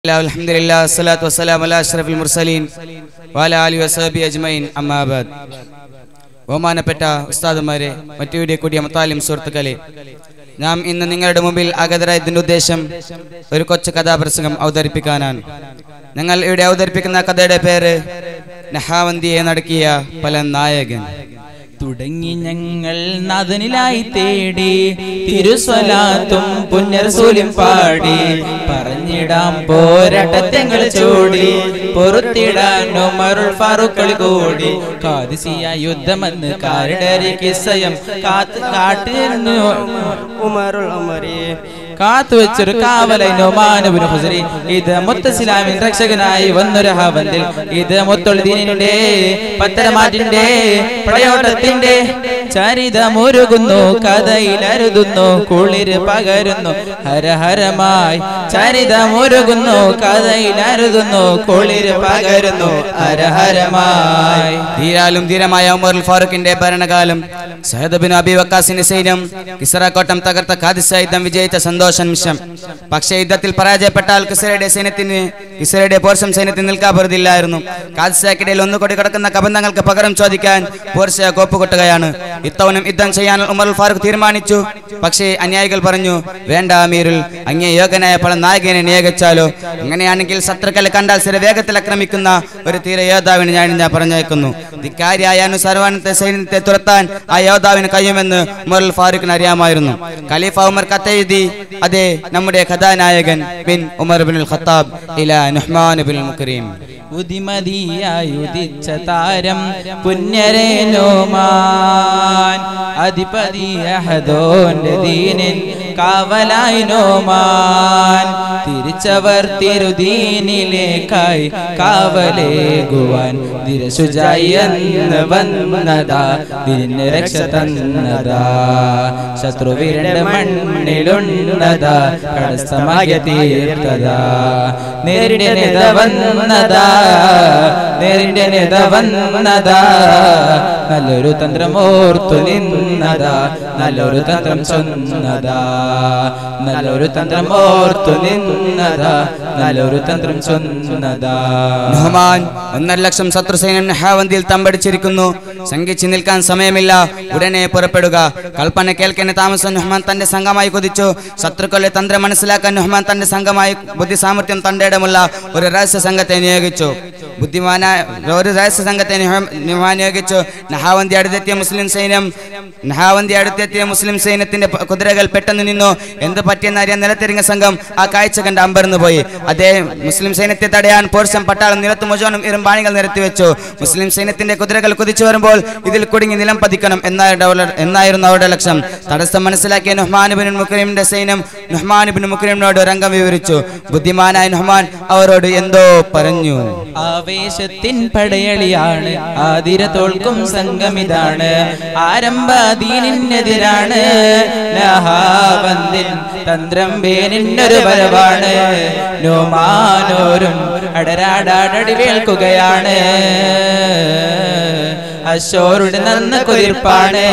الحمد لله والصلاة والسلام على أشرف المرسلين وعلى آله وصحبه أجمعين أما بعد ബഹുമാനപ്പെട്ട ഉസ്താദുമാരെ മറ്റു കൂടിയ മത്താലിം സുഹൃത്തുക്കളെ നാം ഇന്ന് നിങ്ങളുടെ മുമ്പിൽ ആഗതരായതിന്റെ ഉദ്ദേശം ഒരു കൊച്ചു കഥാപ്രസംഗം അവതരിപ്പിക്കാനാണ് ഞങ്ങൾ ഇവിടെ അവതരിപ്പിക്കുന്ന കഥയുടെ പേര് നഹാവന്തിയെ നടക്കിയ പല നായകൻ തുടങ്ങി ഞങ്ങൾ നാഥനിലായി തേടി തിരുസ്വലാത്തും പുണ്യർസൂലും പാടി പറഞ്ഞിടാം പോരാട്ടത്തെങ്ങൾ ചൂടി പൊറുത്തിടാൻ ഉമറുൽ ഫാറൂഖ് കൂടി കാദിസിയ യുദ്ധമെന്ന് കാരുടെ കിസ്സയം കാത്ത് കാട്ടിരുന്നു ഉമറുൽ ഉമരി കാത്തു വെച്ചൊരു കാവലൈനോ മാനവന് ഹുസരി ഇത് മുത്തസിലാമിൻ രക്ഷകനായി വന്നൊരു ഹാവന്തിൽ ഇത് മുത്തൊളിദീനിന്റെ പത്തരമാറ്റിന്റെ പടയോട്ടത്തിന്റെ ചരിതമൊരുകുന്നു കഥയിലരുതുന്നു കുളിര് പകരുന്നു ഹരഹരമായി ചരിതമൊരുകുന്നു കഥയിലരുതുന്നു കുളിര് പകരുന്നു ഹരഹരമായി ധീരാലും ധീരമായ ഉമറുൽ ഫാറൂഖിന്റെ ഭരണകാലം സഹദബിൻ അബി വക്കാസിന്റെ സൈന്യം കിസറ കോട്ടം തകർത്ത ഖാദിസ യുദ്ധം വിജയിച്ച സന്തോഷ നിമിഷം പക്ഷേ യുദ്ധത്തിൽ പരാജയപ്പെട്ടാൽ കിസറയുടെ സൈന്യത്തിന് കിസറയുടെ പോർഷം സൈന്യത്തിന് നിൽക്കാപ്പുറതില്ലായിരുന്നു ഖാദിസയ്ക്കിടയിൽ ഒന്നുകൂടി കിടക്കുന്ന കബന്ധങ്ങൾക്ക് പകരം ചോദിക്കാൻ പോർഷ കോപ്പുകൊട്ടുകയാണ് ഇത്തവണം യുദ്ധം ചെയ്യാൻ ഉമറുൽ ഫാറൂഖ് തീരുമാനിച്ചു പക്ഷേ അനുയായികൾ പറഞ്ഞു വേണ്ട അമീറുൽ അങ്ങേ യോഗ്യനായ പല നായകനെ നിയോഗിച്ചാലോ അങ്ങനെയാണെങ്കിൽ ശത്രുക്കളെ കണ്ടാൽ സ്ഥിര വേഗത്തിൽ ആക്രമിക്കുന്ന ഒരു തീര യോദ്ധാവിന് ഞാൻ ഞാൻ പറഞ്ഞേക്കുന്നു ധിക്കാരിയായ അനുസർവാനത്തെ സൈന്യത്തെ തുരത്താൻ ആ യോദ്ധാവിന് കഴിയുമെന്ന് ഉമറുൽ ഫാറൂഖിന് അറിയാമായിരുന്നു ഖലീഫ ഉമർ കത്തെഴുതി അതെ നമ്മുടെ കഥാനായകൻ ബിൻ ഉമർ ബിൻ ഖത്താബ് ഇല നുഹ്മാൻ ബിൻ മുക്കരീം ഉദിമതിയായുദിച്ച താരം പുണ്യരേനോമാൻ അധിപതി അഹദോന്റെ ദീനിൻ കാവലായി നോമാൻ തിരിച്ചവർ തിരുദീനിലേക്കായി കാവലേകുവാൻ ദിരശുജായി എന്ന് വന്നതാ ദിന് രക്ഷ തന്നതാ ശത്രുവിരണ്ട മണ്ണിലുണ്ടതാ കടസ്ഥമായ തീർത്തതാ നേരിന്റെ നിത വന്നതാ നേരിന്റെ നിത വന്നതാ നല്ലൊരു തന്ത്രമോർത്തു നിന്നതാ നല്ലൊരു തന്ത്രം ചൊന്നതാ നല്ലൊരു തന്ത്രമോർത്തു നിന്നതാ നല്ലൊരു തന്ത്രം ചൊന്നതാ നുഹ്മാൻ ഒന്നര ലക്ഷം ശത്രു സൈന്യം നഹാവന്തിയിൽ തമ്പടിച്ചിരിക്കുന്നു സംഘിച്ചു നിൽക്കാൻ സമയമില്ല ഉടനെ പുറപ്പെടുക കൽപ്പന കേൾക്കുന്ന താമസം നുഹ്മാൻ തന്റെ സംഘമായി കുതിച്ചു ശത്രുക്കളുടെ തന്ത്രം മനസ്സിലാക്കാൻ നുഹ്മാൻ തന്റെ സംഘമായി ബുദ്ധി സാമർത്ഥ്യം തന്റെ ഇടമുള്ള ഒരു രഹസ്യ സംഘത്തെ നിയോഗിച്ചു ബുദ്ധിമാനായ ഒരു രഹസ്യ സംഘത്തെ നുഹ- നുഹ്മാൻ നിയോഗിച്ചു നഹാവന്തി അടുത്തെത്തിയ മുസ്ലിം സൈന്യം നഹാവന്തി അടുത്തെത്തിയ മുസ്ലിം സൈന്യത്തിന്റെ പ- കുതിരകൾ പെട്ടെന്ന് നിന്നു എന്ത് പറ്റിയെന്ന് അറിയാൻ നിലത്തിറങ്ങിയ സംഘം ആ കാഴ്ച കണ്ട് അമ്പരന്ന് പോയി അതേ മുസ്ലിം സൈന്യത്തെ തടയാൻ പോർഷം പട്ടാളം നിലത്ത് മുഴുവനും ഇരുമ്പാണികൾ നിരത്തി വെച്ചു മുസ്ലിം സൈന്യത്തിന്റെ കുതിരകൾ കുതിച്ചു വരുമ്പോൾ ഇതിൽ കുടുങ്ങി നിലം പതിക്കണം എന്നായിരുന്നു അവരുടെ- എന്നായിരുന്നു അവരുടെ ലക്ഷ്യം തടസ്സം മനസ്സിലാക്കിയ നുഹ്മാനുബിൻ മുക്രീമിന്റെ സൈന്യം നുഹ്മാനുബിൻ മുക്രീമിനോട് രംഗം വിവരിച്ചു ബുദ്ധിമാനായ നുഹ്മാൻ അവരോട് എന്തോ പറഞ്ഞു ആവേശത്തിൻ പടയളിയാണ് ആതിര തോൽക്കും സംഘമിതാണ് ആരംഭദീനിനെതിരാണ് നഹാബന്ദിൻ തന്ത്രം വേനിന്നൊരു വരവാണ് നോമാനോരും അടരാടാടടി വേൽക്കുകയാണ് അശോരുടെ നന്ന കുതിർപ്പാണ്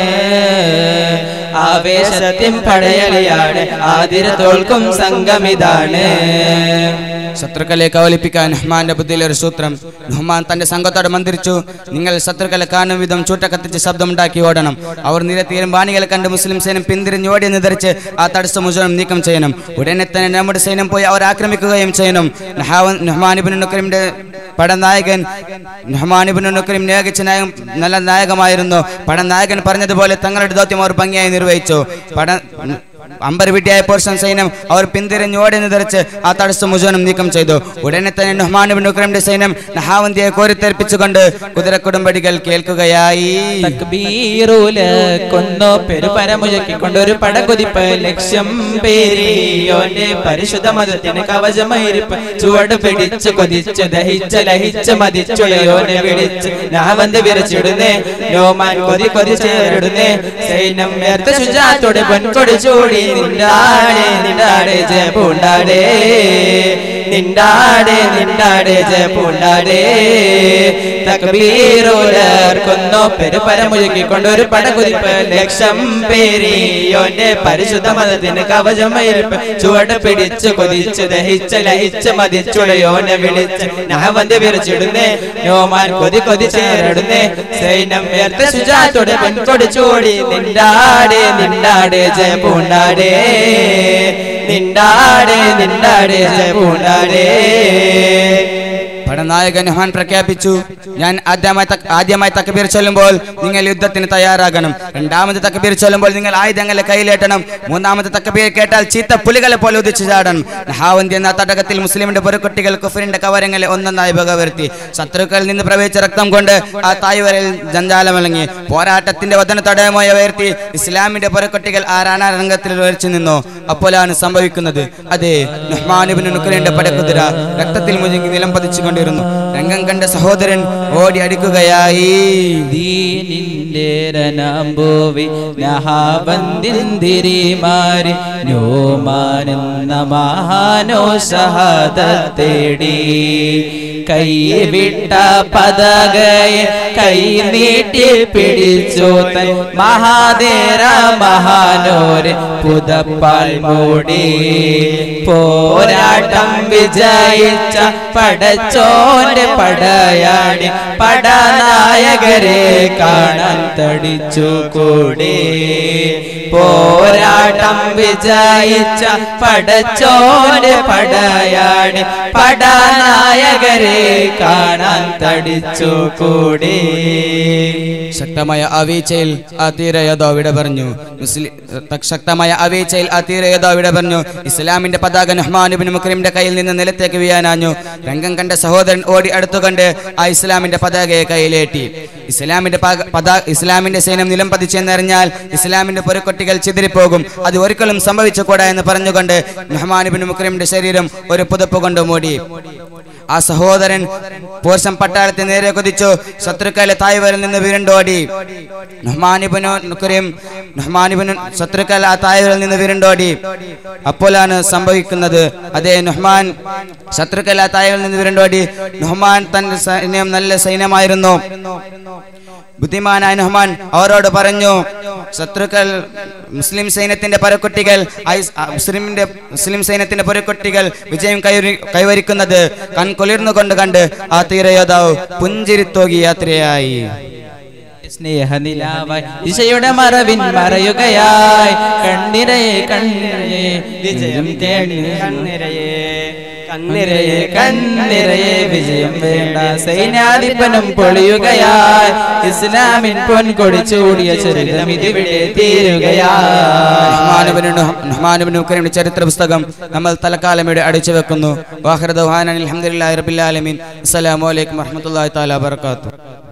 ആവേശത്തിൻ പടയളിയാണ് ആതിര തോൽക്കും സംഘമിതാണ് ശത്രുക്കളെ കവലിപ്പിക്കാൻ നുഹ്മാന്റെ ബുദ്ധിയിലെ ഒരു സൂത്രം നുഹ്മാൻ തന്റെ സംഘത്തോട് മന്ത്രിച്ചു നിങ്ങൾ ശത്രുക്കളെ കാണും വിധം ചൂട്ട കത്തിച്ച് ശബ്ദമുണ്ടാക്കി ഓടണം അവർ നിരത്തിയും ബാണികളെ കണ്ട് മുസ്ലിം സൈന്യം പിന്തിരിഞ്ഞ് ഓടി നിധരിച്ച് ആ തടസ്സം മുഴുവൻ നീക്കം ചെയ്യണം ഉടനെ തന്നെ നമ്മുടെ സൈന്യം പോയി അവർ ആക്രമിക്കുകയും ചെയ്യണം നഹാവൻ നുഹ്മാനിബിൻ നുക്രീമിന്റെ പടനായകൻ നുഹ്മാനിബിൻ നുക്രീം നിയോഗിച്ച നായകൻ നല്ല നായകമായിരുന്നു പടനായകൻ പറഞ്ഞതുപോലെ തങ്ങളുടെ ദൗത്യം അവർ ഭംഗിയായി നിർവഹിച്ചു പട അമ്പർ വിട്ടിയായ പോർഷൻ സൈന്യം അവർ പിന്തിരിഞ്ഞ് ഓടി നിധരിച്ച് ആ തടസ്സം മുഴുവനും നീക്കം ചെയ്തു ഉടനെ തന്നെ നുഹ്മാനുബിൻ ഉക്രമിന്റെ സൈന്യം നഹാവന്തിയെ കോരിത്തെറിപ്പിച്ചുകൊണ്ട് കുതിരക്കുടുംബടികൾ കേൾക്കുകയായി തക്ബീറൂല് കൊന്നോ പെരുപരമുഴക്കിക്കൊണ്ടൊരു പടകുതിപ്പ് ലക്ഷ്യം പേരിയോന്റെ പരിശുദ്ധ മതത്തിന് കവചമയിരിപ്പ് ചുവട് പിടിച്ച് കൊതിച്ച് ദഹിച്ച് ലഹിച്ച് മതിച്ചുളയോനെ വിളിച്ച് നാവന്ത് വിരച്ചിടുന്നേ നോമാൻ കൊതി കൊതി ചേരിടുന്നേ സൈന്യം മേർത്ത ശുചാത്തോടെ പൊൻകൊടി ചൂടി നിണ്ടാടേ നിണ്ടാടേ ജയപൂണ്ടാടേ നിണ്ടാടെ നിണ്ടാടെ ജയപൂണ്ടാടേ തക്ബീറുലർക്കുന്നു പെരുപരമുഴുക്കിക്കൊണ്ടൊരു പടകുതിപ്പ് ലക്ഷം പേരിയോന്റെ പരിശുദ്ധ മതത്തിന് കവചമയിരിപ്പ് ചുവട് പിടിച്ചു കൊതിച്ചു ദഹിച്ച് ലഹിച്ച് മതിച്ചുടയോനെ വിളിച്ച് നഹവന്ത് വിരച്ചിടുന്നേ നോമാൻ കൊതി കൊതി ചേരിടുന്നേ സൈന്യം ഉയർത്ത ശുചാത്തോടെ പെൺകൊടി ചൂടി നിണ്ടാടെ നിണ്ടാടെ ജയപൂണ്ടാടേ നിണ്ടാടെ നിണ്ടാടെ ജയപൂണ്ടാടേ പടനായകൻ നുഹാൻ പ്രഖ്യാപിച്ചു ഞാൻ ആദ്യമായി തക്- ആദ്യമായി തക്കബീർ ചൊല്ലുമ്പോൾ നിങ്ങൾ യുദ്ധത്തിന് തയ്യാറാകണം രണ്ടാമത് തക്കബീർ ചൊല്ലുമ്പോൾ നിങ്ങൾ ആയുധങ്ങളെ കയ്യിലേറ്റണം മൂന്നാമത്തെ തക്കബീർ കേട്ടാൽ ചീത്ത പുലികളെ പോലെ ഉദിച്ചു ചാടണം നഹാവന്തി എന്ന തടകത്തിൽ മുസ്ലിമിന്റെ പൊരുക്കുട്ടികൾ കുഫറിന്റെ കവരങ്ങളെ ഒന്നൊന്നായി വകവരുത്തി ശത്രുക്കളിൽ നിന്ന് പ്രവഹിച്ച രക്തം കൊണ്ട് ആ തായ്വരയിൽ ജഞ്ചാലമിളങ്ങി പോരാട്ടത്തിന്റെ വതന തടയമായി ഉയർത്തി ഇസ്ലാമിന്റെ പൊരക്കൊട്ടികൾ ആ രണരംഗത്തിൽ ഉയർച്ചു നിന്നു അപ്പോഴാണ് സംഭവിക്കുന്നത് അതെ നുഹ്മാനുബിന് നുക്കലിന്റെ പടക്കുതിര രക്തത്തിൽ മുഴുകി നിലം പതിച്ചുകൊണ്ടിരുന്നു രംഗം കണ്ട സഹോദരൻ ഓടി അടിക്കുകയായി ദീനിന്റെ രനാമ്പൂവി നഹാബന്തിന്തിരിമാരി ന്യൂമാനെന്ന മഹാനോ ഷഹാദത്തേടി കൈവിട്ട പതകയെ കൈ നീട്ടി പിടിച്ചു തൻ മഹാദേര മഹാനോര് പുതപ്പാൽ മൂടി പോരാട്ടം വിജയിച്ച പടച്ചോന്റെ പടയാടി പടനായകരെ കാണാൻ തടിച്ചു കൂടി പോരാട്ടം വിജയിച്ച പടച്ചോന്റെ പടയാടി പടനായകരെ കാണാൻ തടിച്ചു കൂടി ശക്തമായ ആ വീഴ്ചയിൽ ആ തീരയതോ വിട പറഞ്ഞു മുസ്ലിം ശക്തമായ ആ വീഴ്ചയിൽ ആ തീരയതോ വിട പറഞ്ഞു ഇസ്ലാമിന്റെ പതാക നുഹ്മാനുബിൻ മുക്രീമിന്റെ കയ്യിൽ നിന്ന് നിലത്തേക്ക് വീഴാനാഞ്ഞു രംഗം കണ്ട സഹോദരൻ ഓടി അടുത്തുകണ്ട് ആ ഇസ്ലാമിന്റെ പതാകയെ കയ്യിലേറ്റി ഇസ്ലാമിന്റെ പക- പതാ ഇസ്ലാമിന്റെ സൈന്യം നിലം പതിച്ചെന്നറിഞ്ഞാൽ ഇസ്ലാമിന്റെ പൊരുക്കൊട്ടികൾ ചിതറിപ്പോകും അത് ഒരിക്കലും സംഭവിച്ചുകൂടാ എന്ന് പറഞ്ഞുകൊണ്ട് നുഹ്മാനുബിൻ മുക്രീമിന്റെ ശരീരം ഒരു പുതപ്പ് കൊണ്ട് മൂടി ആ സഹോദരൻ പോർഷം പട്ടാളത്തിന് നേരെ കുതിച്ചു ശത്രുക്കളെ തായ്വരിൽ നിന്ന് വിരണ്ടോടി നുഹ്മാനിബിനു നുക്കരും നുഹ്മാനിബിനു ശത്രുക്കൾ ആ തായ്വരിൽ നിന്ന് വിരണ്ടോടി അപ്പോഴാണ് സംഭവിക്കുന്നത് അതേ നുഹ്മാൻ ശത്രുക്കൾ ആ തായ്വരിൽ നിന്ന് വിരണ്ടോടി നുഹ്മാൻ തന്റെ സൈന്യം നല്ല സൈന്യമായിരുന്നു ബുദ്ധിമാനായ നുഹ്മാൻ അവരോട് പറഞ്ഞു ശത്രുക്കൾ മുസ്ലിം സൈന്യത്തിന്റെ പരക്കുട്ടികൾ ഐസ്- ആ, മുസ്ലിമിന്റെ മുസ്ലിം സൈന്യത്തിന്റെ പരക്കുട്ടികൾ വിജയം കൈവരി കൈവരിക്കുന്നത് കൺകൊളിർന്നുകൊണ്ട് കണ്ട് ആ തീരയോധാവ് പുഞ്ചിരിത്തോകി യാത്രയായി സ്നേഹനിലാവായി ദിശയുടെ മറവിൻ മറയുകയായി കണ്ണിരയെ കണ്ണിരയെ വിജയം തേടി കണ്ണിരയെ കണ്ണിരയെ കണ്ണിരയെ വിജയം വേണ്ട സൈന്യാധിപനും പൊളിയുകയായി ഇസ്ലാമിൻ പൊൻകൊടി ചൂടിയ ചരിതം ഇതിവിടെ തീരുകയായി നുഹ്മാനുബിന് ചരിത്ര പുസ്തകം നമ്മൾ തലക്കാലം ഇവിടെ അടിച്ചു വെക്കുന്നു വാഹൃദ് അലഹമുല്ലാ റബിൻ അസ്സലാമു അലൈക്കും വറഹമത്തല്ലാഹി തആല വബറകാതുഹു